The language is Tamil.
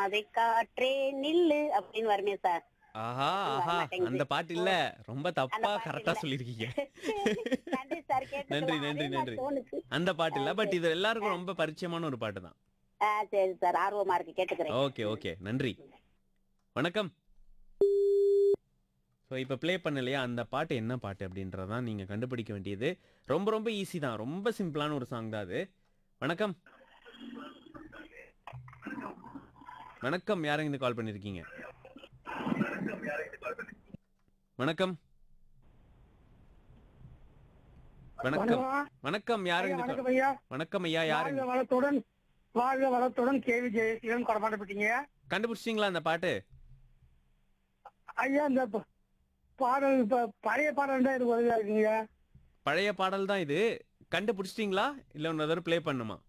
சும்மாவே காற்றே நில்லு அப்படின்னு வருமே சார் ஆஹா ஆஹா வரமாட்டேங்குது. அந்த பாட்டு இல்ல ரொம்ப தப்பா பாட்டு கரெக்டா இல்ல. சொல்லிருக்கீங்க நன்றி சார் நன்றி கேட்டுக்கலாம். நன்றி அதே மாதிரி நன்றி தோணுச்சு அந்த பாட்டு இல்ல பட் இது எல்லாருக்கும் ரொம்ப பரிச்சயமான ஒரு பாட்டு தான் ஆ, சரி சார் ஆர்வமா இருக்கு கேட்டுக்கிறேன் ஓகே ஓகே நன்றி வணக்கம் ஸோ இப்போ ப்ளே பண்ணலையா அந்த பாட்டு என்ன பாட்டு அப்படின்றதான் நீங்கள் கண்டுபிடிக்க வேண்டியது ரொம்ப ரொம்ப ஈஸி தான் ரொம்ப சிம்பிளான ஒரு சாங் தான் அது வணக்கம் வணக்கம் யாருங்க இந்த கால் பண்ணியிருக்கீங்க வணக்கம் வணக்கம் வணக்கம் யாருங்க இந்த வணக்கம் call- ஐயா வணக்கம் ஐயா யாருங்க வாழ்க வளத்துடன் வாழ்க வளத்துடன் கேவி ஜெயசீலன் கொடமாட்டப்பட்டீங்க கண்டுபிடிச்சிங்களா அந்த பாட்டு ஐயா இந்த ப- பாடல் இப்ப பழைய பாடல் தான் இது உதவியா இருக்குங்க பழைய பாடல் தான் இது கண்டுபிடிச்சிட்டீங்களா இல்ல இன்னொரு தடவை ப்ளே பண்ணுமா